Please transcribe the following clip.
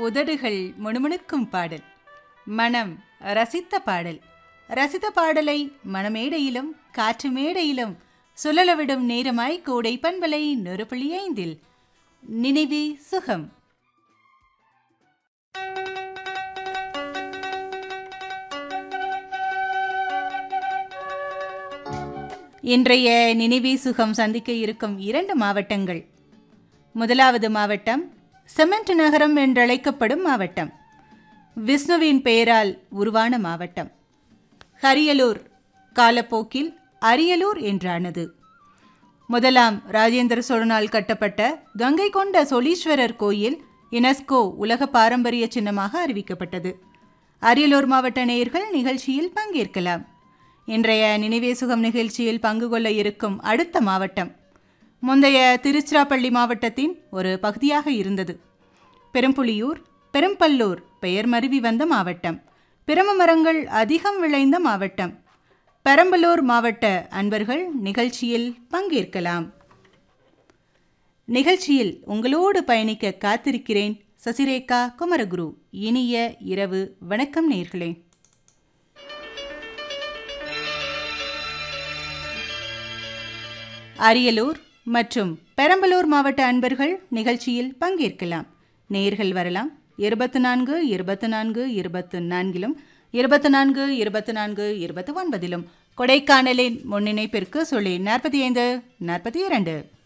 உதடுகள் முணுமுணுக்கும் பாடல் மனம் ரசித்த பாடல் ரசித்த பாடலை மணமேடையிலும் காற்று மேடையிலும் சுழலவிடும் நேரமாய் கூடை பண்பலை நொறு புள்ளி ஐந்தில் நினைவே சுகம் இன்றைய நினைவே சுகம் சந்திக்க இருக்கும் இரண்டு மாவட்டங்கள் முதலாவது மாவட்டம் சிமெண்ட் நகரம் என்றழைக்கப்படும் மாவட்டம் விஷ்ணுவின் பெயரால் உருவான மாவட்டம் ஹரியலூர் காலப்போக்கில் அரியலூர் என்றானது முதலாம் ராஜேந்திர சோழனால் கட்டப்பட்ட கங்கை கொண்ட சொலீஸ்வரர் கோயில் யுனெஸ்கோ உலக பாரம்பரிய சின்னமாக அறிவிக்கப்பட்டது அரியலூர் மாவட்ட நேயர்கள் நிகழ்ச்சியில் பங்கேற்கலாம் இன்றைய நினைவே சுகம் நிகழ்ச்சியில் பங்கு கொள்ள இருக்கும் அடுத்த மாவட்டம் முந்தைய திருச்சிராப்பள்ளி மாவட்டத்தின் ஒரு பகுதியாக இருந்தது பெரும்புலியூர் பெரும்பல்லூர் பெயர் மருவி வந்த மாவட்டம் பிரம மரங்கள் அதிகம் விளைந்த மாவட்டம் பெரம்பலூர் மாவட்ட அன்பர்கள் நிகழ்ச்சியில் பங்கேற்கலாம் நிகழ்ச்சியில் உங்களோடு பயணிக்க காத்திருக்கிறேன் சசிரேகா குமரகுரு இனிய இரவு வணக்கம் நேர்களே அரியலூர் மற்றும் பெரம்பலூர் மாவட்ட அன்பர்கள் நிகழ்ச்சியில் பங்கேற்கலாம் நேர்கள் வரலாம் இருபத்து நான்கு இருபத்து நான்கு இருபத்து நான்கிலும் இருபத்து நான்கு இருபத்து நான்கு இருபத்து ஒன்பதிலும் கொடைக்கானலின் முன்னிணைப்பிற்கு சொல்லி நாற்பத்தி ஐந்து நாற்பத்தி இரண்டு